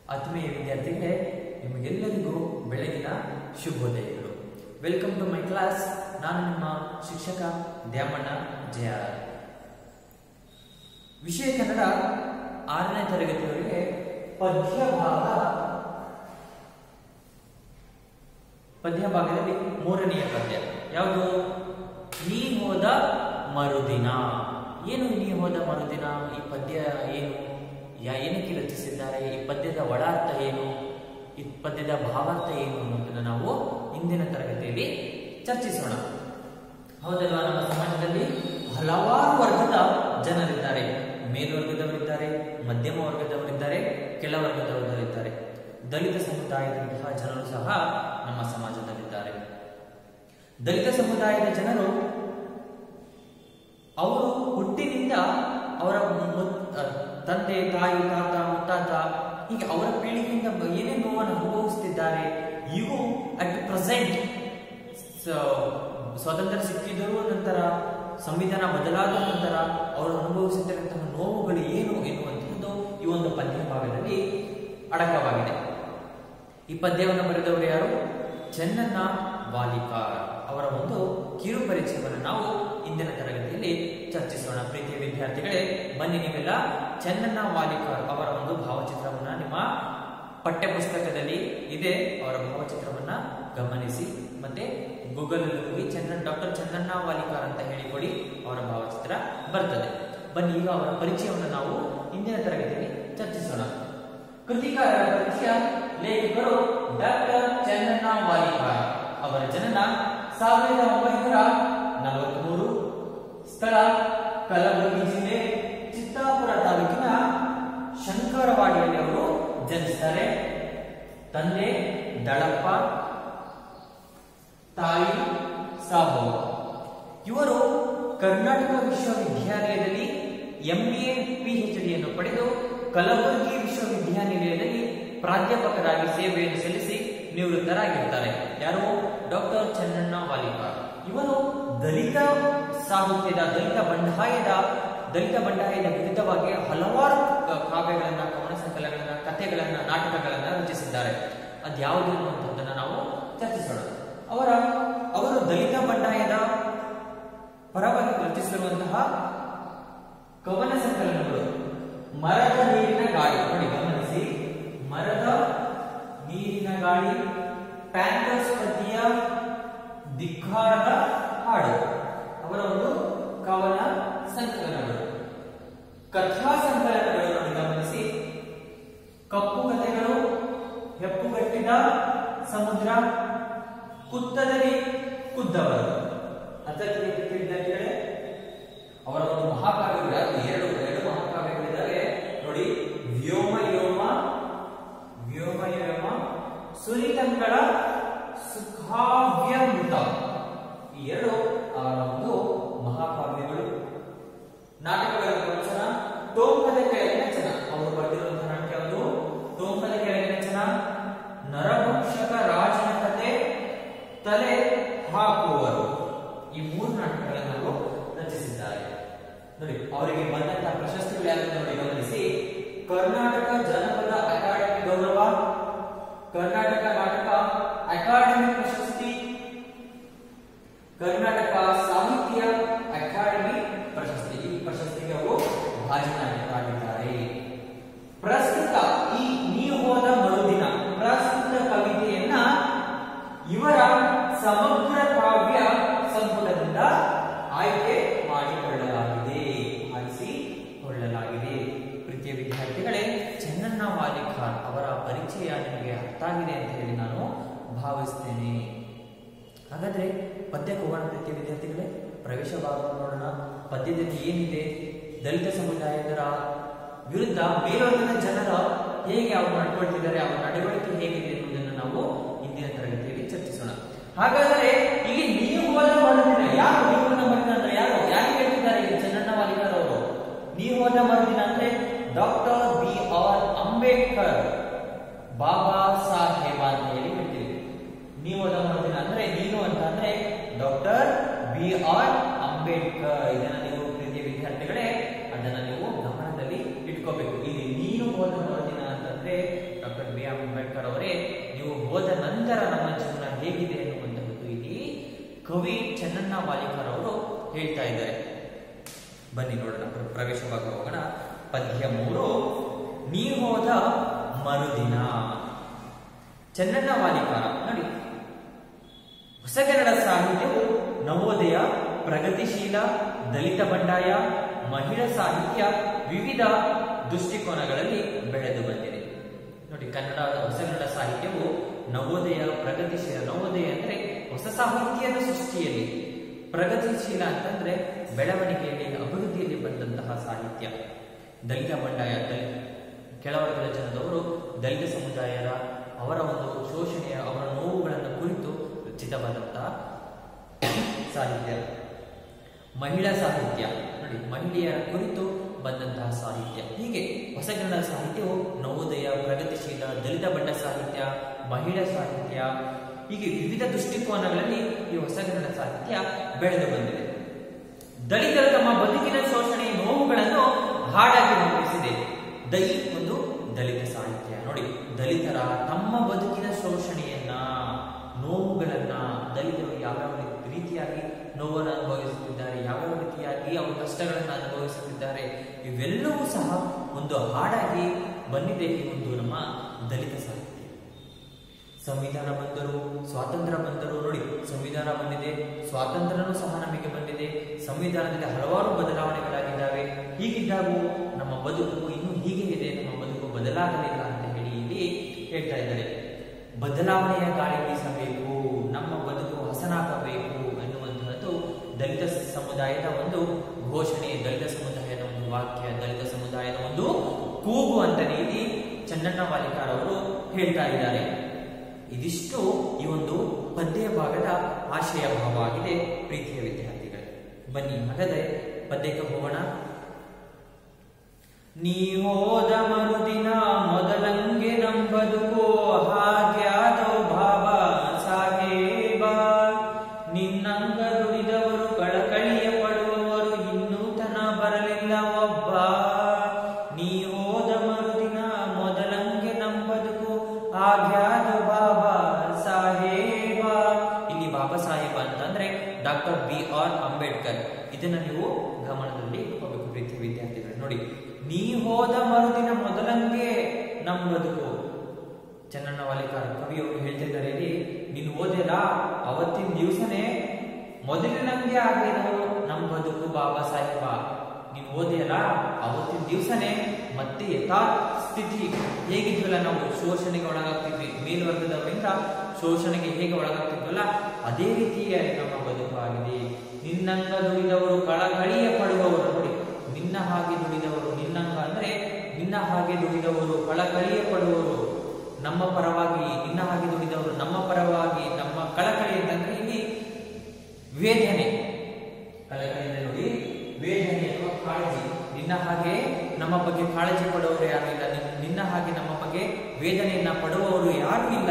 ಆತ್ಮೀಯ ವಿದ್ಯಾರ್ಥಿಗಳೇ ನಿಮಗೆಲ್ಲರಿಗೂ ಬೆಳಗಿನ ಶುಭೋದಯಗಳು ವೆಲ್ಕಮ್ ಟು ಮೈ ಕ್ಲಾಸ್ ನಾನು ನಿಮ್ಮ ಶಿಕ್ಷಕ ದ್ಯಾಮಣ್ಣ ಜಯ ವಿಷಯ ಕನ್ನಡ ಆರನೇ ತರಗತಿಯವರಿಗೆ ಪದ್ಯ ಭಾಗ ಪದ್ಯ ಭಾಗದಲ್ಲಿ ಮೂರನೆಯ ಪದ್ಯ ಯಾವುದು ನೀ ಹೋದ ಮರುದಿನ ಏನು ನೀ ಹೋದ ಮರುದಿನ ಈ ಪದ್ಯ ಏನು ಯಾ ಏನಕ್ಕೆ ರಚಿಸಿದ್ದಾರೆ ಈ ಪದ್ಯದ ಒಳಾರ್ಥ ಏನು ಈ ಪದ್ಯದ ಭಾವಾರ್ಥ ಏನು ಅನ್ನೋದನ್ನ ನಾವು ಇಂದಿನ ತರಗತಿಯಲ್ಲಿ ಚರ್ಚಿಸೋಣ ಹೌದಲ್ವಾ ನಮ್ಮ ಸಮಾಜದಲ್ಲಿ ಹಲವಾರು ವರ್ಗದ ಜನರಿದ್ದಾರೆ ಮೇಲ್ವರ್ಗದವರಿದ್ದಾರೆ ಮಧ್ಯಮ ವರ್ಗದವರಿದ್ದಾರೆ ಕೆಳವರ್ಗದವರಿದ್ದಾರೆ ದಲಿತ ಸಮುದಾಯದಂತಹ ಜನರು ಸಹ ನಮ್ಮ ಸಮಾಜದಲ್ಲಿದ್ದಾರೆ ದಲಿತ ಸಮುದಾಯದ ಜನರು ಅವರು ಹುಟ್ಟಿನಿಂದ ಅವರ ಮು- ಅಹ್, ತಂದೆ ತಾಯಿ ತಾತ ಮುತ್ತಾತ ಹೀಗೆ ಅವರ ಪೀಳಿಗೆಯಿಂದ ಬ- ಏನೇ ನೋವನ್ನು ಅನುಭವಿಸುತ್ತಿದ್ದಾರೆ ಇವು ಅಟ್ ಪ್ರೆಸೆಂಟ್ ಸ್ವಾತಂತ್ರ್ಯ ಸಿಕ್ಕಿದರೂ ನಂತರ ಸಂವಿಧಾನ ಬದಲಾದ ನಂತರ ಅವರು ಅನುಭವಿಸುತ್ತಿರುವಂತಹ ನೋವುಗಳು ಏನು ಎನ್ನುವಂತಹದ್ದು ಈ ಒಂದು ಪದ್ಯ ಭಾಗದಲ್ಲಿ ಅಡಕವಾಗಿದೆ ಈ ಪದ್ಯವನ್ನು ಬರೆದವರು ಯಾರು ಚೆನ್ನಣ್ಣ ವಾಲಿಕಾರ್ ಅವರ ಒಂದು ಕಿರು ಪರಿಚಯವನ್ನು ನಾವು ಇಂದಿನ ತರಗತಿಯಲ್ಲಿ ಚರ್ಚಿಸೋಣ ಪ್ರೀತಿಯ ವಿದ್ಯಾರ್ಥಿಗಳೇ ಬನ್ನಿ ನೀವೆಲ್ಲ ಚೆನ್ನಣ್ಣ ವಾಲಿಕಾರ್ ಅವರ ಒಂದು ಭಾವಚಿತ್ರವನ್ನ ನಿಮ್ಮ ಪಠ್ಯ ಪುಸ್ತಕದಲ್ಲಿ ಇದೆ ಅವರ ಭಾವಚಿತ್ರವನ್ನ ಗಮನಿಸಿ ಮತ್ತೆ ಗೂಗಲ್ ಅಲ್ಲಿ ಹೋಗಿ ಚಂದ್ರನ್ ಡಾಕ್ಟರ್ ಚಂದ್ರಣ್ಣ ವಾಲಿಕಾರ್ ಅಂತ ಹೇಳಿಕೊಡಿ ಅವರ ಭಾವಚಿತ್ರ ಬರ್ತದೆ ಬನ್ನಿ ಈಗ ಅವರ ಪರಿಚಯವನ್ನು ನಾವು ಇಂದಿನ ತರಗತಿಯಲ್ಲಿ ಚರ್ಚಿಸೋಣ ಕೃತಿಕಾರರ ಪರಿಚಯ ಲೇಖಕರು ಡಾಕ್ಟರ್ ಚಂದ್ರಣ್ಣ ವಾಲಿಕಾರ್ ಅವರ ಜನನ ಸಾವಿರದ ಒಂಬೈನೂರ ನಲವತ್ಮೂರು ಸ್ಥಳ ಕಲಬುರಗಿ ಜಿಲ್ಲೆ ಚಿತ್ತಾಪುರ ತಾಲೂಕಿನ ಶಂಕರವಾಡಿಯಲ್ಲಿ ಅವರು ಜನಿಸ್ತಾರೆ ತಂದೆ ದಳಪ್ಪ ತಾಯಿ ಸಾಬು ಇವರು ಕರ್ನಾಟಕ ವಿಶ್ವವಿದ್ಯಾಲಯದಲ್ಲಿ ಎಂಎ ಪಿಎಚ್ ಡಿಯನ್ನು ಪಡೆದು ಕಲಬುರಗಿ ವಿಶ್ವವಿದ್ಯಾನಿಲಯದಲ್ಲಿ ಪ್ರಾಧ್ಯಾಪಕರಾಗಿ ಸೇವೆಯನ್ನು ಸಲ್ಲಿಸಿ ನಿವೃತ್ತರಾಗಿರ್ತಾರೆ ಯಾರು ಡಾಕ್ಟರ್ ಚನ್ನಣ್ಣ ವಾಲಿಕಾರ್ ಇವರು ದಲಿತ ಸಾಹಿತ್ಯದ ದಲಿತ ಬಂಡಾಯದ ದಲಿತ ಬಂಡಾಯದ ವಿರುದ್ಧವಾಗಿ ಹಲವಾರು ಕ- ಕಾವ್ಯಗಳನ್ನ ಕವನ ಸಂಕಲನಗಳನ್ನ ಕಥೆಗಳನ್ನ ನಾಟಕಗಳನ್ನ ರಚಿಸಿದ್ದಾರೆ ಅದ್ಯಾವುದು ಅನ್ನುವಂಥದ್ದನ್ನ ನಾವು ಚರ್ಚಿಸೋಣ ಅವರ ಅವರು ದಲಿತ ಬಂಡಾಯದ ಪರವಾಗಿ ರಚಿಸಿರುವಂತಹ ಕವನ ಸಂಕಲನಗಳು ಮರದ ನೀರಿನ ಗಾಳಿ ನೋಡಿ ಗಮನಿಸಿ ಮರದ ನೀರಿನ ಗಾಳಿ ಪ್ಯಾಂಕರ್ಸ್ ಪದ್ಯ ಧಿಕ್ಕಾರದ ಹಾಡು ಅವರ ಒಂದು ಕವನ ಸಂಕಲನಗಳು ಕಥಾ ಸಂಕಲನಗಳು ನೋಡಿ ಗಮನಿಸಿ ಕಪ್ಪು ಕಥೆಗಳು ಹೆಪ್ಪುಗಟ್ಟಿದ ಸಮುದ್ರ ಕುತ್ತದಲ್ಲಿ ಕುದ್ದವರು ಅದಕ್ಕೆ ವಿದ್ಯಾರ್ಥಿಗಳೇ ಅವರ ಒಂದು ಮಹಾಕಾವ್ಯಗಳು ಯಾರು? ಎರಡು ಎರಡು ಮಹಾಕಾವ್ಯಗಳಿದ್ದಾವೆ ನೋಡಿ ವ್ಯೋಮ ಯೋಮ ವ್ಯೋಮ ಯೋಮ ಸುರಿತಂಗಳ ಸುಖಾವ್ಯಮೃತ ಈ ಎರಡು ಅವರ ಒಂದು ಮಹಾಕಾವ್ಯಗಳು ನಾಟಕಗಳ ಪ್ರವಚನ ಟೋಂಕದ ಕೆಳಗಿನ ಚನ ಅವರು ಬರೆದಿರುವಂತಹ ನಾಟಕ ಯಾವುದು ಟೋಂಕದ ಕೆಳಗಿನ ಚನ ನರಭಕ್ಷಕ ರಾಜನ ಕತೆ ತಲೆ ಹಾಕುವರು ಈ ಮೂರು ನಾಟಕಗಳನ್ನು ಅವರು ರಚಿಸಿದ್ದಾರೆ ನೋಡಿ ಅವರಿಗೆ ಬಂದಂತಹ ಪ್ರಶಸ್ತಿಗಳು ಯಾರು ನೋಡಿ ಗಮನಿಸಿ ಕರ್ನಾಟಕ ಜನಪದ ಅಕಾಡೆಮಿ ಗೌರವ ಕರ್ನಾಟಕ ನಾಟಕ ಅಕಾಡೆಮಿ ಪ್ರಶಸ್ತಿ ಕರ್ನಾಟಕ ಸಾಹಿತ್ಯ ಅಕಾಡೆಮಿ ಪ್ರಶಸ್ತಿ ಈ ಪ್ರಶಸ್ತಿಗೆ ಅವರು ಭಾಜನರಾಗಿದ್ದಾರೆ ಪ್ರಸ್ತುತ ಈ ನೀವು ಹೋದ ಮರುದಿನ ಪ್ರಸ್ತುತ ಕವಿತೆಯನ್ನ ಇವರ ಸಮಗ್ರ ಕಾವ್ಯ ಸಂಪುಟದಿಂದ ಆಯ್ಕೆ ಮಾಡಿಕೊಳ್ಳಲಾಗಿದೆ ಆರಿಸಿಕೊಳ್ಳಲಾಗಿದೆ ಪ್ರೀತಿಯ ವಿದ್ಯಾರ್ಥಿಗಳೇ ಚೆನ್ನಣ್ಣ ವಾಲಿಖಾನ್ ಅವರ ಪರಿಚಯ ನಿಮಗೆ ಅರ್ಥ ಆಗಿದೆ ಅಂತ ಹೇಳಿ ನಾನು ಭಾವಿಸ್ತೇನೆ ಹಾಗಾದ್ರೆ ಪದ್ಯಕ್ಕೆ ಹೋಗೋಣ ಪ್ರೀತಿಯ ವಿದ್ಯಾರ್ಥಿಗಳೇ ಪ್ರವೇಶ ಭಾಗ ನೋಡೋಣ ಪದ್ಯದಲ್ಲಿ ಏನಿದೆ ದಲಿತ ಸಮುದಾಯದರ ವಿರುದ್ಧ ಮೇಲ್ವರ್ಗದ ಜನರ ಹೇಗೆ ಅವರು ನಡ್ಕೊಳ್ತಿದ್ದಾರೆ ಅವರ ನಡವಳಿಕೆ ಹೇಗಿದೆ ಎನ್ನುವುದನ್ನು ನಾವು ಇಂದಿನ ತರಗತಿಯಲ್ಲಿ ಚರ್ಚಿಸೋಣ ಹಾಗಾದರೆ ಇಲ್ಲಿ ನೀವು ಹೋದ ಮರುದಿನ ಯಾರು ನೀವು ಹೋದ ಮರುದಿನ ಅಂದ್ರೆ ಯಾರು ಯಾರಿಗೆ ಹೇಳ್ತಿದ್ದಾರೆ ಇಲ್ಲಿ ಚನ್ನಣ್ಣ ವಾಲಿಕರ್ ಅವರು ನೀವು ಹೋದ ಮರುದಿನ ಅಂದ್ರೆ doctor B R Ambedkar Baba Saheb ಅಂತ ಹೇಳಿ ಹೇಳ್ತೀವಿ ನೀವು ಹೋದ ಮರುದಿನ ಅಂದ್ರೆ ನೀನು ಅಂತ ಅಂದ್ರೆ ಡಾಕ್ಟರ್ ಬಿ ಆರ್ ಅಂಬೇಡ್ಕರ್ ಇದನ್ನ ನೀವು ಪ್ರೀತಿಯ ವಿದ್ಯಾರ್ಥಿಗಳೇ ಅದನ್ನ ನೀವು ಗಮನದಲ್ಲಿ ಇಟ್ಕೋಬೇಕು ಇಲ್ಲಿ ನೀನು ಹೋದ ಮರುದಿನ ಅಂತಂದ್ರೆ ಡಾಕ್ಟರ್ ಬಿ ಆರ್ ಅಂಬೇಡ್ಕರ್ ಅವರೇ ನೀವು ಹೋದ ನಂತರ ನಮ್ಮ ಜೀವನ ಹೇಗಿದೆ ಎನ್ನುವಂತಹದ್ದು ಇಲ್ಲಿ ಕವಿ ಚೆನ್ನಣ್ಣ ವಾಲಿಕರ್ ಅವರು ಹೇಳ್ತಾ ಇದ್ದಾರೆ ಬನ್ನಿ ನೋಡೋಣ ಪ್ರ- ಪ್ರವೇಶ ಭಾಗ ಹೋಗೋಣ ಪದ್ಯ ಮೂರು ನೀ ಹೋದ ಮರುದಿನ ಚೆನ್ನಣ್ಣ ವಾಲಿಕಾರ ನೋಡಿ ಹೊಸಗನ್ನಡ ಸಾಹಿತ್ಯವು ನವೋದಯ ಪ್ರಗತಿಶೀಲ ದಲಿತ ಬಂಡಾಯ ಮಹಿಳಾ ಸಾಹಿತ್ಯ ವಿವಿಧ ದೃಷ್ಟಿಕೋನಗಳಲ್ಲಿ ಬೆಳೆದು ಬಂದಿದೆ ನೋಡಿ ಕನ್ನಡ ಹೊಸಗನ್ನಡ ಸಾಹಿತ್ಯವು ನವೋದಯ ಪ್ರಗತಿಶೀಲ ನವೋದಯ ಅಂದ್ರೆ ಹೊಸ ಸಾಹಿತ್ಯದ ಸೃಷ್ಟಿಯಲ್ಲಿ ಪ್ರಗತಿಶೀಲ ಅಂತಂದ್ರೆ ಬೆಳವಣಿಗೆಯಲ್ಲಿ ಅಭಿವೃದ್ಧಿಯಲ್ಲಿ ಬಂದಂತಹ ಸಾಹಿತ್ಯ ದಲಿತ ಬಂಡಾಯ ದಲಿ ಕೆಳವರ್ಗದ ಜನದವರು ದಲಿತ ಸಮುದಾಯದ ಅವರ ಒಂದು ಶೋಷಣೆಯ ಅವರ ನೋವುಗಳನ್ನು ಕುರಿತು ರಚಿತವಾದಂತಹ ಸಾಹಿತ್ಯ ಮಹಿಳಾ ಸಾಹಿತ್ಯ ನೋಡಿ ಮಹಿಳೆಯರ ಕುರಿತು ಬಂದಂತಹ ಸಾಹಿತ್ಯ ಹೀಗೆ ಹೊಸಗನ್ನಡ ಸಾಹಿತ್ಯವು ನವೋದಯ ಪ್ರಗತಿಶೀಲ ದಲಿತ ಬಂಡ ಸಾಹಿತ್ಯ ಮಹಿಳಾ ಸಾಹಿತ್ಯ ಹೀಗೆ ವಿವಿಧ ದೃಷ್ಟಿಕೋನಗಳಲ್ಲಿ ಈ ಹೊಸಗನ್ನಡ ಸಾಹಿತ್ಯ ಬೆಳೆದು ಬಂದಿದೆ ದಲಿತರು ತಮ್ಮ ಬದುಕಿನ ಶೋಷಣೆಯ ನೋವುಗಳನ್ನು ಹಾಡಾಗಿ ರೂಪಿಸಿದೆ ದೈ ಒಂದು ದಲಿತ ಸಾಹಿತ್ಯ ನೋಡಿ ದಲಿತರ ತಮ್ಮ ಬದುಕಿನ ಶೋಷಣೆಯನ್ನ ನೋವುಗಳನ್ನ ದಲಿತರು ಯಾವ್ಯಾವ ರೀತಿಯಾಗಿ ನೋವನ್ನು ಅನುಭವಿಸುತ್ತಿದ್ದಾರೆ ಯಾವ್ಯಾವ ರೀತಿಯಾಗಿ ಅವರ ಕಷ್ಟಗಳನ್ನು ಅನುಭವಿಸುತ್ತಿದ್ದಾರೆ ಇವೆಲ್ಲವೂ ಸಹ ಒಂದು ಹಾಡಾಗಿ ಬಂದಿದೆ ಈ ಒಂದು ನಮ್ಮ ದಲಿತ ಸಾಹಿತ್ಯ ಸಂವಿಧಾನ ಬಂದರು ಸ್ವಾತಂತ್ರ್ಯ ಬಂದರು ನೋಡಿ ಸಂವಿಧಾನ ಬಂದಿದೆ ಸ್ವಾತಂತ್ರ್ಯನೂ ಸಹ ನಮಗೆ ಬಂದಿದೆ ಸಂವಿಧಾನದಲ್ಲಿ ಹಲವಾರು ಬದಲಾವಣೆಗಳಾಗಿದ್ದಾವೆ ಹೀಗಿದ್ದಾಗೂ ನಮ್ಮ ಬದುಕು ಇನ್ನೂ ಹೀಗೆ ಇದೆ ನಮ್ಮ ಬದುಕು ಬದಲಾಗಲಿಲ್ಲ ಅಂತ ಹೇಳಿ ಇಲ್ಲಿ ಹೇಳ್ತಾ ಇದ್ದಾರೆ ಬದಲಾವಣೆಯ ಗಾಳಿ ಬೀಸಬೇಕು ನಮ್ಮ ಬದುಕು ಹಸನಾಗಬೇಕು ಎನ್ನುವಂತಹದ್ದು ದಲಿತ ಸಮುದಾಯದ ಒಂದು ಘೋಷಣೆ ದಲಿತ ಸಮುದಾಯದ ಒಂದು ವಾಕ್ಯ ದಲಿತ ಸಮುದಾಯದ ಒಂದು ಕೂಗು ಅಂತಾನೆ ಇಲ್ಲಿ ಚನ್ನಣ್ಣ ವಾಲಿಕಾರ್ ಅವರು ಹೇಳ್ತಾ ಇದ್ದಾರೆ ಇದಿಷ್ಟು ಈ ಒಂದು ಪದ್ಯ ಭಾಗದ ಆಶಯ ಭಾವವಾಗಿದೆ ಪ್ರೀತಿಯ ವಿದ್ಯಾರ್ಥಿಗಳೇ ಬನ್ನಿ ಹಾಗಾದ್ರೆ ಪದ್ಯಕ್ಕೆ ಹೋಗೋಣ ನೀ ಹೋದ ಮರುದಿನ ಮೊದಲಂಗೆ ನಂಬದುಕೋ ಹಾಗ್ಯಾದೋ ಭಾವ ಸಾಹೇಬ ನಿನ್ನಂಗ ದುಡಿದವರು ಕಳಕಳಿಯ ಪಡುವವರು ಇನ್ನೂ ತನ ಬರಲಿಲ್ಲ ಒಬ್ಬ ನೀ ಹೋದ ಮರುದಿನ ಮೊದಲಂಗೆ ನಂಬದುಕೋ ಹಾಗ್ಯಾದೋ ಬಾಬಾ ಸಾಹೇಬ ಇಲ್ಲಿ ಬಾಬಾ ಸಾಹೇಬ ಅಂತಂದ್ರೆ ಡಾಕ್ಟರ್ ಬಿ ಆರ್ ಅಂಬೇಡ್ಕರ್ ಇದನ್ನ ನೀವು ಗಮನದಲ್ಲಿ ಇಟ್ಕೋಬೇಕು ಪ್ರೀತಿ ವಿದ್ಯಾರ್ಥಿಗಳು ನೋಡಿ ನೀ ಹೋದ ಮರುದಿನ ಮೊದಲಂಗೆ ನಮ್ಮ ಬದುಕು ಚನ್ನಣ್ಣ ವಾಲಿಕಾರ ಕವಿಯವರು ಹೇಳ್ತಿದ್ದಾರೆ ಇಲ್ಲಿ ನೀನು ಓದಿಲ್ಲ ಅವತ್ತಿನ ದಿವಸನೇ ಮೊದಲಿನಂಗೆ ಆಗಿರೋ ನಮ್ಮ ಬದುಕು ಬಾಬಾ ಸಾಹೇಬ ನೀನು ಓದಿಯಲ್ಲ ಅವತ್ತಿನ ದಿವಸನೇ ಮತ್ತೆ ಯಥಾ ಸ್ಥಿತಿ ಹೇಗಿದ್ವಲ್ಲ ನಾವು ಶೋಷಣೆಗೆ ಒಳಗಾಗ್ತಿದ್ವಿ ಮೇಲ್ವರ್ಗದವರಿಂದ ಶೋಷಣೆಗೆ ಹೇಗೆ ಒಳಗಾಗ್ತಿದ್ವಲ್ಲ ಅದೇ ರೀತಿಯ ನಮ್ಮ ಬದುಕು ಆಗಿದೆ ನಿನ್ನಂಗ ದುಡಿದವರು ಕಳಕಳಿಯ ಪಡುವವರು ನೋಡಿ ನಿನ್ನ ಹಾಗೆ ದುಡಿದವರು ನಿನ್ನಂಗ ಅಂದ್ರೆ ನಿನ್ನ ಹಾಗೆ ದುಡಿದವರು ಕಳಕಳಿಯ ಪಡುವವರು ನಮ್ಮ ಪರವಾಗಿ ನಿನ್ನ ಹಾಗೆ ದುಡಿದವರು ನಮ್ಮ ಪರವಾಗಿ ನಮ್ಮ ಕಳಕಳಿ ಅಂತಂದ್ರೆ ಇಲ್ಲಿ ವೇದನೆ ಕಳಕಳಿಯಿಂದ ನೋಡಿ ವೇದನೆ ಅಥವಾ ಕಾಳಜಿ ನಿನ್ನ ಹಾಗೆ ನಮ್ಮ ಬಗ್ಗೆ ಕಾಳಜಿ ಪಡುವವರು ಯಾರು ಇಲ್ಲ ನಿನ್- ನಿನ್ನ ಹಾಗೆ ನಮ್ಮ ಬಗ್ಗೆ ವೇದನೆಯನ್ನ ಪಡುವವರು ಯಾರು ಇಲ್ಲ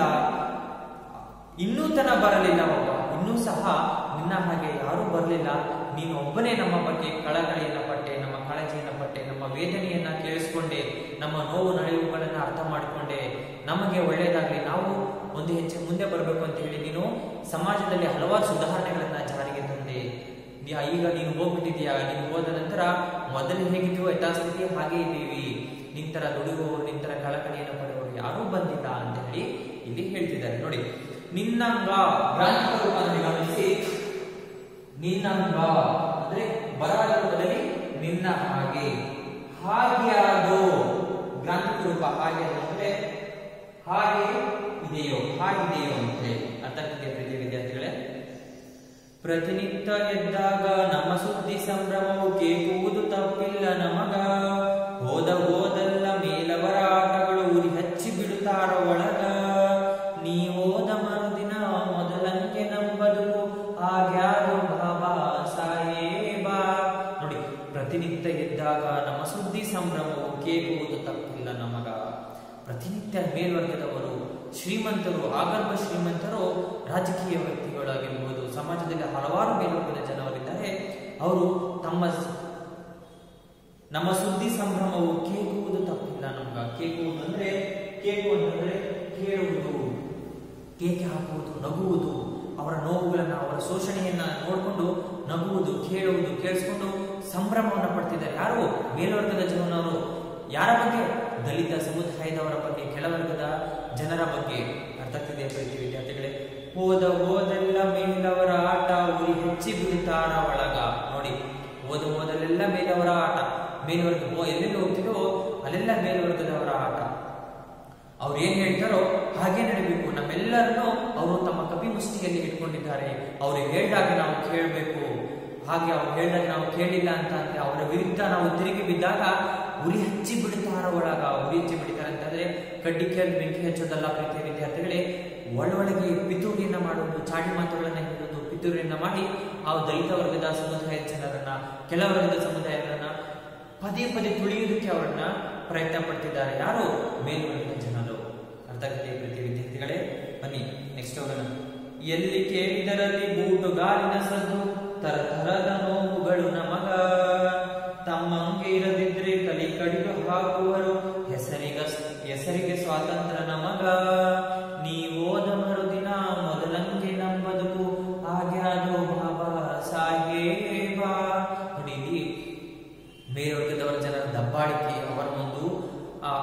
ಇನ್ನೂ ತನ ಬರಲಿಲ್ಲ ಒಬ್ಬ ಇನ್ನೂ ಸಹ ನಿನ್ನ ಹಾಗೆ ಯಾರೂ ಬರಲಿಲ್ಲ ನೀನು ಒಬ್ಬನೇ ನಮ್ಮ ಬಗ್ಗೆ ಕಳಕಳಿಯನ್ನ ಪಟ್ಟೆ ನಮ್ಮ ಕಾಳಜಿಯನ್ನ ಪಟ್ಟೆ ನಮ್ಮ ವೇದನೆಯನ್ನ ಕೇಳಿಸ್ಕೊಂಡೆ ನಮ್ಮ ನೋವು ನಲಿವುಗಳನ್ನ ಅರ್ಥ ಮಾಡಿಕೊಂಡೆ ನಮಗೆ ಒಳ್ಳೆಯದಾಗಲಿ ನಾವು ಒಂದು ಹೆಜ್ಜೆ ಮುಂದೆ ಬರಬೇಕು ಅಂತ ಹೇಳಿ ನೀನು ಸಮಾಜದಲ್ಲಿ ಹಲವಾರು ಸುಧಾರಣೆಗಳನ್ನ ಜಾರಿಗೆ ತಂದೆ ನೀ- ಈಗ ನೀನು ಹೋಗ್ಬಿಟ್ಟಿದ್ಯಾ ನೀನು ಹೋದ ನಂತರ ಮೊದಲು ಹೇಗಿದ್ದೀವೋ ಯಥಾಸ್ಥಿತಿ ಹಾಗೆ ಇದ್ದೀವಿ ನಿಂತರ ದುಡಿಯುವವರು ನಿಂತರ ಕಳಕಳಿಯನ್ನು ಪಡೆಯುವವರು ಯಾರೂ ಬಂದಿಲ್ಲ ಅಂತ ಹೇಳಿ ಇಲ್ಲಿ ಹೇಳ್ತಿದ್ದಾರೆ ನೋಡಿ ನಿನ್ನಂಗ ಗ್ರಾಂಥಿಕ ರೂಪದಲ್ಲಿ ಗಮನಿಸಿ ನಿನ್ನಂಗ ಅಂದ್ರೆ ಬರಹದ ರೂಪದಲ್ಲಿ ನಿನ್ನ ಹಾಗೆ ಹಾಗ್ಯಾದೋ ಗ್ರಾಂಥಿಕ ರೂಪ ಹಾಗೆ ಅಂದ್ರೆ ಹಾಗೆ ಇದೆಯೋ ಹಾಗಿದೆಯೋ ಅಂತ ಹೇಳಿ ಅರ್ಥ ಆಗ್ತಿದೆಯಾ ಪ್ರೀತಿಯ ವಿದ್ಯಾರ್ಥಿಗಳೇ ಪ್ರತಿನಿತ್ಯ ಎದ್ದಾಗ ನಮ್ಮ ಸುದ್ದಿ ಸಂಭ್ರಮವು ಕೇಕುವುದು ತಪ್ಪಿಲ್ಲ ನಮಗ ಹೋದ ಹೋದಲ್ಲ ಮೇಲವರ ಆಟಗಳು ಉರಿ ಹಚ್ಚಿ ಬಿಡುತ್ತಾರ ಒಳಗ ನೀ ಹೋದ ಮರುದಿನ ಮೊದಲಂಕೆ ನಂಬದುಕು ಆಗ್ಯಾರು ಬಾಬಾ ಸಾಹೇಬ ನೋಡಿ ಪ್ರತಿನಿತ್ಯ ಎದ್ದಾಗ ನಮ್ಮ ಸುದ್ದಿ ಸಂಭ್ರಮವು ಕೇಕುವುದು ತಪ್ಪಿಲ್ಲ ನಮಗ ಪ್ರತಿನಿತ್ಯ ಮೇಲ್ವರ್ಗದವರು ಶ್ರೀಮಂತರು ಆಗರ್ಭ ಶ್ರೀಮಂತರು ರಾಜಕೀಯ ವ್ಯಕ್ತಿಗಳಾಗಿರ್ಬೋದು ಸಮಾಜದಲ್ಲಿ ಹಲವಾರು ಮೇಲ್ವರ್ಗದ ಜನರಿದ್ದಾರೆ ಅವರು ತಮ್ಮ ಸ- ನಮ್ಮ ಸುದ್ದಿ ಸಂಭ್ರಮವು ಕೇಕುವುದು ತಪ್ಪಿಲ್ಲ ನಮ್ಗ ಕೇಕುವುದು ಅಂದ್ರೆ ಕೇಕು ಅಂತಂದ್ರೆ ನಗುವುದು ಕೇಳುವುದು ಕೇಳಿಸ್ಕೊಂಡು ಸಂಭ್ರಮವನ್ನು ಪಡ್ತಿದ್ದಾರೆ ಯಾರು ಮೇಲ್ವರ್ಗದ ಜನರು ಯಾರ ಬಗ್ಗೆ ದಲಿತ ಸಮುದಾಯದವರ ಬಗ್ಗೆ ಕೆಳವರ್ಗದ ಜನರ ಬಗ್ಗೆ ಅರ್ಥ ಆಗ್ತಿದೆ ಪ್ರೀತಿ ವಿದ್ಯಾರ್ಥಿಗಳೇ ಹೋದ ಹೋದೆಲ್ಲ ಮೇಲವರ ಆಟ ಉರಿ ಹೆಚ್ಚಿ ಬಿಡುತ್ತಾರ ಒಳಗ ನೋಡಿ ಹೋದ ಹೋದಲ್ಲೆಲ್ಲ ಮೇಲವರ ಆಟ ಮೇಲ್ವರ್ಗ ಹೋ- ಎಲ್ಲೆಲ್ಲಿ ಹೋಗ್ತಿದೋ ಅಲ್ಲೆಲ್ಲ ಮೇಲ್ವರ್ಗದವರ ಆಟ ಅವ್ರು ಏನ್ ಹೇಳ್ತಾರೋ ಹಾಗೆ ನಡೀಬೇಕು ನಮ್ಮೆಲ್ಲರನ್ನು ಅವರು ತಮ್ಮ ಕಪಿ ಮುಷ್ಟಿಯಲ್ಲಿ ಇಟ್ಕೊಂಡಿದ್ದಾರೆ ಅವ್ರು ಹೇಳಿದಾಗ ನಾವು ಕೇಳಬೇಕು ಹಾಗೆ ಅವ್ರು ಹೇಳಿದಾಗ ನಾವು ಕೇಳಿಲ್ಲ ಅಂತ ಅಂದ್ರೆ ಅವರ ವಿರುದ್ಧ ನಾವು ತಿರುಗಿ ಬಿದ್ದಾಗ ಉರಿ ಹಚ್ಚಿ ಬಿಡ್ತಾರ ಒಳಗ ಉರಿ ಹಚ್ಚಿ ಬಿಡ್ತಾರೆ ಅಂತಂದ್ರೆ ಕಡ್ಡಿಕೆಯಲ್ಲಿ ಬೆಂಕಿ ಹಚ್ಚೋದಲ್ಲ ಪ್ರೀತಿಯ ವಿದ್ಯಾರ್ಥಿಗಳೇ ಒಳೊಳಗೆ ಪಿತೂರಿಯನ್ನ ಮಾಡುವುದು ಚಾಡಿ ಮಾತುಗಳನ್ನ ಹೇಳುವುದು ಪಿತೂರಿಯನ್ನ ಮಾಡಿ ಆ ದಲಿತ ವರ್ಗದ ಸಮುದಾಯದ ಜನರನ್ನ ಕೆಲ ವರ್ಗದ ಸಮುದಾಯಗಳನ್ನ ಪದೇ ಪದೇ ತುಳಿಯುವುದಕ್ಕೆ ಅವರನ್ನ ಪ್ರಯತ್ನ ಪಡ್ತಿದ್ದಾರೆ ಯಾರು ಮೇಲ್ವರ್ಗದ ಜನರು ಅರ್ಥ ಆಗ್ತಿದೆ ಪ್ರೀತಿ ವಿದ್ಯಾರ್ಥಿಗಳೇ ಬನ್ನಿ ನೆಕ್ಸ್ಟ್ ಹೋಗೋಣ ಎಲ್ಲಿ ಕೇಳಿದರಲ್ಲಿ ಬೂಟುಗಾಲಿನ ಸದ್ದು ತರತರದ ನೋವುಗಳು ನಮಗ ತಮ್ಮಂಗೆ ಇರದಿದ್ರೆ ಕಲಿ ಕಡಿದು ಹಾಕುವರು ಹೆಸರಿಗ ಹೆಸರಿಗೆ ಸ್ವಾತಂತ್ರ್ಯ ನಮಗ ನೀವೋದ ಮರುದಿನ ಮೊದಲಂಗೆ ನಮ್ಮ ಬದುಕು ಆಗ್ಯಾದೋ ಬಾಬಾ ಸಾಹೇಬ ನೋಡಿ ಇಲ್ಲಿ ಮೇಲ್ವರ್ಗದವರ ಜನರ ದಬ್ಬಾಳಿಕೆ ಅವರ ಒಂದು ಆ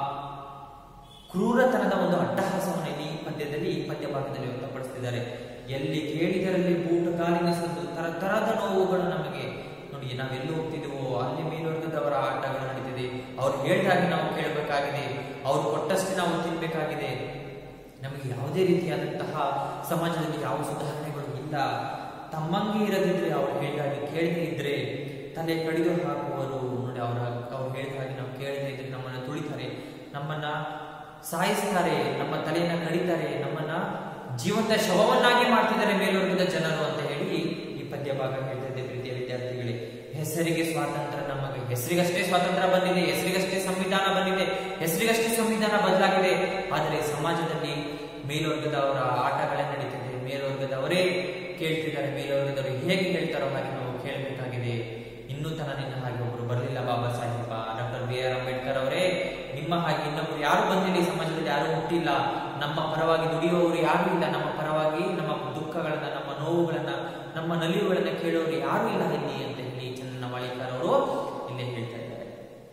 ಕ್ರೂರತನದ ಒಂದು ಅಟ್ಟಹಾಸವನ್ನು ಇಲ್ಲಿ ಈ ಪದ್ಯದಲ್ಲಿ ಈ ಪದ್ಯ ಭಾಗದಲ್ಲಿ ವ್ಯಕ್ತಪಡಿಸ್ತಿದ್ದಾರೆ ಎಲ್ಲಿ ಕೇಳಿದರಲ್ಲಿ ಬೂಟುಗಾಲಿನ ಸದ್ದು ತರ ತರದ ನೋವುಗಳು ನಮಗೆ ನೋಡಿ ನಾವೆಲ್ಲಿ ಹೋಗ್ತಿದ್ದೀವೋ ಅಲ್ಲಿ ಮೇಲ್ವರ್ಗದವರ ಆಟಗಳು ನಡೀತಿದೆ ಅವ್ರು ಹೇಳಿದಾಗ ನಾವು ಕೇಳಬೇಕಾಗಿದೆ ಅವ್ರು ಕೊಟ್ಟಷ್ಟೇ ನಾವು ತಿನ್ಬೇಕಾಗಿದೆ ನಮಗೆ ಯಾವುದೇ ರೀತಿಯಾದಂತಹ ಸಮಾಜದಲ್ಲಿ ಯಾವ ಸುಧಾರಣೆಗಳು ಇಲ್ಲ ತಮ್ಮಂಗೆ ಇರದಿದ್ರೆ ಅವ್ರು ಹೇಳಿದಾಗೆ ಕೇಳದೇ ಇದ್ರೆ ತಲೆ ಕಡಿದು ಹಾಕುವರು ನೋಡಿ ಅವರ ಅವ್ರು ಹೇಳಿದ ಹಾಗೆ ನಾವು ಕೇಳದೇ ಇದ್ರೆ ನಮ್ಮನ್ನ ತುಳಿತಾರೆ ನಮ್ಮನ್ನ ಸಾಯಿಸ್ತಾರೆ ನಮ್ಮ ತಲೆಯನ್ನ ಕಡಿತಾರೆ ನಮ್ಮನ್ನ ಜೀವಂತ ಶವವನ್ನಾಗಿ ಮಾಡ್ತಿದ್ದಾರೆ ಮೇಲ್ವರ್ಗದ ಜನರು ಅಂತ ಹೇಳಿ ಈ ಪದ್ಯ ಭಾಗ ಹೇಳ್ತಿದ್ದೆ ಪ್ರೀತಿಯ ವಿದ್ಯಾರ್ಥಿಗಳೇ ಹೆಸರಿಗೆ ಸ್ವಾತಂತ್ರ್ಯ ನಮಗೆ ಹೆಸರಿಗಷ್ಟೇ ಸ್ವಾತಂತ್ರ್ಯ ಬಂದಿದೆ ಹೆಸರಿಗಷ್ಟೇ ಸಂವಿಧಾನ ಬಂದಿದೆ ಹೆಸರಿಗಷ್ಟೇ ಸಂವಿಧಾನ ಬದಲಾಗಿದೆ ಆದರೆ ಸಮಾಜದಲ್ಲಿ ಮೇಲ್ವರ್ಗದವರ ಆಟಗಳೇ ನಡೀತಿದೆ ಮೇಲ್ವರ್ಗದವರೇ ಕೇಳ್ತಿದ್ದಾರೆ ಮೇಲ್ವರ್ಗದವರು ಹೇಗೆ ಹೇಳ್ತಾರೋ ಹಾಗೆ ನಾವು ಕೇಳಬೇಕಾಗಿದೆ ಇನ್ನೂ ತನ ನಿನ್ನ ಹಾಗೆ ಒಬ್ಬರು ಬರಲಿಲ್ಲ Baba Saheb doctor B R Ambedkar ಅವರೇ ನಿಮ್ಮ ಹಾಗೆ ಇನ್ನೊಬ್ರು ಯಾರು ಬಂದಿಲ್ಲ ಈ ಸಮಾಜದಲ್ಲಿ ಯಾರು ಹುಟ್ಟಿಲ್ಲ ನಮ್ಮ ಪರವಾಗಿ ದುಡಿಯುವವರು ಯಾರು ಇಲ್ಲ ನಮ್ಮ ಪರವಾಗಿ ನಮ್ಮ ದುಃಖಗಳನ್ನ ನಮ್ಮ ನೋವುಗಳನ್ನ ನಮ್ಮ ನಲಿವುಗಳನ್ನ ಕೇಳೋರು ಯಾರು ಇಲ್ಲ ಇಲ್ಲಿ ಅಂತ ಹೇಳಿ ಚನ್ನ ವಾಳಿಕರ್ ಅವರು ಇಲ್ಲೇ ಹೇಳ್ತಾ ಇದ್ದಾರೆ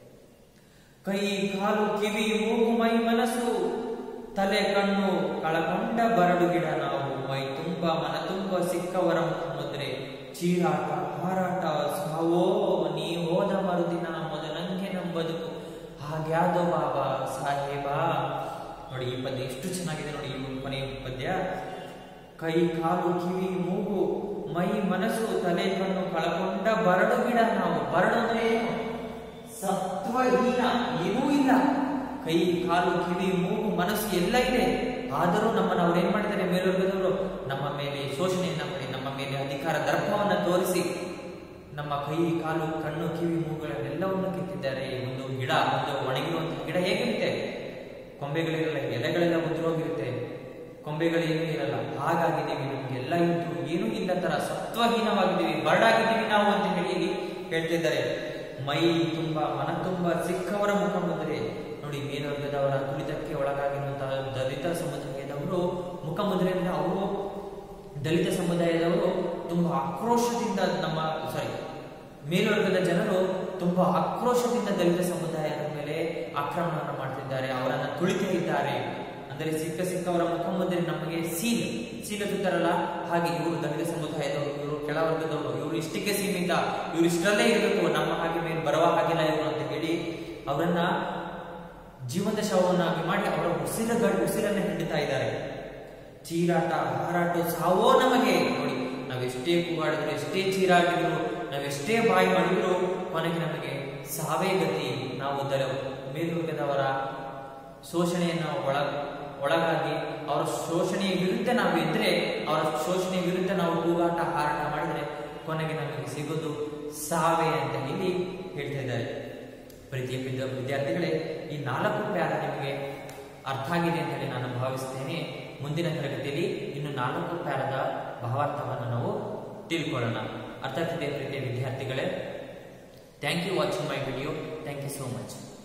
ಕೈ ಕಾಲು ಕಿವಿ ಮೂಗು ಮೈ ಮನಸ್ಸು ತಲೆ ಕಣ್ಣು ಕಳಕೊಂಡ ಬರಡು ಗಿಡ ನಾವು ಮೈ ತುಂಬ ಮನ ತುಂಬ ಸಿಕ್ಕವರ ಮುದ್ರೆ ಚೀರಾಟ ಹಾರಾಟ ಸಾವೋ ನೀ ಹೋದ ಮರುದಿನ ಮೊದಲಂಗೆ ನಮ್ಮ ಬದುಕು ಹಾಗ್ಯಾದೋ ಬಾಬಾ ಸಾಹೇಬ ನೋಡಿ ಈ ಪದ್ಯ ಎಷ್ಟು ಚೆನ್ನಾಗಿದೆ ನೋಡಿ ಈ ಕೊನೆಯ ಪದ್ಯ ಕೈ ಕಾಲು ಕಿವಿ ಮೂಗು ಮೈ ಮನಸ್ಸು ತಲೆ ಕಣ್ಣು ಕಳಕೊಂಡ ಬರಡು ಗಿಡ ನಾವು ಬರಡು ಅಂದ್ರೆ ಏನು ಸತ್ವಹೀನ ಏನೂ ಇಲ್ಲ ಕೈ ಕಾಲು ಕಿವಿ ಮೂಗು ಮನಸ್ಸು ಎಲ್ಲ ಇದೆ ಆದರೂ ನಮ್ಮನ್ನು ಅವ್ರು ಏನ್ ಮಾಡಿದ್ದಾರೆ ಮೇಲ್ವರ್ಗದವರು ನಮ್ಮ ಮೇಲೆ ಶೋಷಣೆಯನ್ನ ಮಾಡಿ ನಮ್ಮ ಮೇಲೆ ಅಧಿಕಾರ ದರ್ಪವನ್ನ ತೋರಿಸಿ ನಮ್ಮ ಕೈ ಕಾಲು ಕಣ್ಣು ಕಿವಿ ಮೂಗುಗಳನ್ನೆಲ್ಲವನ್ನು ಕಿತ್ತಿದ್ದಾರೆ ಒಂದು ಗಿಡ ಒಂದು ಒಣಗಿರುವಂತಹ ಗಿಡ ಹೇಗಿರುತ್ತೆ ಕೊಂಬೆಗಳಿರಲ್ಲ ಎಲೆಗಳೆಲ್ಲ ಉದುರೋಗಿರುತ್ತೆ ಕೊಂಬೆಗಳೇನೂ ಇರಲ್ಲ ಹಾಗಾಗಿದ್ದೀವಿ ನಮಗೆಲ್ಲ ಇದ್ದು ಏನೂ ಇಲ್ಲ ತರ ಸತ್ವಹೀನವಾಗಿದ್ದೀವಿ ಬರಡಾಗಿದ್ದೀವಿ ನಾವು ಅಂತ ಹೇಳಿ ಇಲ್ಲಿ ಹೇಳ್ತಿದ್ದಾರೆ ಮೈ ತುಂಬ ಮನ ತುಂಬ ಸಿಕ್ಕವರ ಮುಖ ಮುದ್ರೆ ನೋಡಿ ಮೇಲ್ವರ್ಗದವರ ತುಳಿತಕ್ಕೆ ಒಳಗಾಗಿರುವಂತಹ ದಲಿತ ಸಮುದಾಯದವರು ಮುಖ ಮುದ್ರೆಯಿಂದ ಅವರು ದಲಿತ ಸಮುದಾಯದವರು ತುಂಬಾ ಆಕ್ರೋಶದಿಂದ ನಮ್ಮ ಸಾರಿ ಮೇಲ್ವರ್ಗದ ಜನರು ತುಂಬಾ ಆಕ್ರೋಶದಿಂದ ದಲಿತ ಸಮುದಾಯದ ಮೇಲೆ ಆಕ್ರಮಣವನ್ನು ಮಾಡ್ತಿದ್ದಾರೆ ಅವರನ್ನ ತುಳಿತಾ ಇದ್ದಾರೆ ಅಂದರೆ ಸಿಕ್ಕ ಸಿಕ್ಕವರ ಮುಖಮುದ್ರೆ ನಮಗೆ ಸೀಲ್ ಸೀಲ್ ಹಚ್ಚುತ್ತಾರಲ್ಲ ಹಾಗೆ ಇವರು ದಲಿತ ಸಮುದಾಯದವರು ಇವರು ಕೆಳವರ್ಗದವರು ಇವರು ಇಷ್ಟಕ್ಕೆ ಸೀಮಿತ ಇವರು ಇಷ್ಟರಲ್ಲೇ ಇರಬೇಕು ನಮ್ಮ ಹಾಗೆ ಮೇಲೆ ಬರುವ ಹಾಗಿಲ್ಲ ಇವರು ಅಂತ ಹೇಳಿ ಅವರನ್ನ ಜೀವಂತ ಶವವನ್ನಾಗಿ ಮಾಡಿ ಅವರ ಉಸಿರ ಗಡ್ ಉಸಿರನ್ನ ಹಿಡಿತಾ ಇದ್ದಾರೆ ಚೀರಾಟ ಹಾರಾಟ ಸಾವೋ ನಮಗೆ ನೋಡಿ ನಾವೆಷ್ಟೇ ಕೂಗಾಡಿದ್ರು ಎಷ್ಟೇ ಚೀರಾಡಿದ್ರು ನಾವೆಷ್ಟೇ ಬಾಯಿ ಮಾಡಿದ್ರು ಕೊನೆಗೆ ನಮಗೆ ಸಾವೇ ಗತಿ ನಾವು ದರ ಮೇಲ್ವರ್ಗದವರ ಶೋಷಣೆಯನ್ನು ಒಳ ಒಳಗಾಗಿ ಅವರ ಶೋಷಣೆಯ ವಿರುದ್ಧ ನಾವು ಇದ್ರೆ ಅವರ ಶೋಷಣೆಯ ವಿರುದ್ಧ ನಾವು ಕೂಗಾಟ ಹಾರಾಟ ಮಾಡಿದ್ರೆ ಕೊನೆಗೆ ನಮಗೆ ಸಿಗೋದು ಸಾವೇ ಅಂತ ಇಲ್ಲಿ ಹೇಳ್ತಾ ಇದ್ದಾರೆ ಪ್ರೀತಿಯ ವಿದ್ಯಾ- ವಿದ್ಯಾರ್ಥಿಗಳೇ ಈ ನಾಲ್ಕು ಪ್ಯಾರ ನಿಮಗೆ ಅರ್ಥ ಆಗಿದೆ ಅಂತ ಹೇಳಿ ನಾನು ಭಾವಿಸ್ತೇನೆ ಮುಂದಿನ ತರಗತಿಯಲ್ಲಿ ಇನ್ನು ನಾಲ್ಕು ಪ್ಯಾರದ ಭಾವಾರ್ಥವನ್ನು ನಾವು ತಿಳ್ಕೊಳ್ಳೋಣ ಅರ್ಥ ಆಗ್ತಿದೆ ಪ್ರೀತಿಯ ವಿದ್ಯಾರ್ಥಿಗಳೇ thank you watching my video thank you so much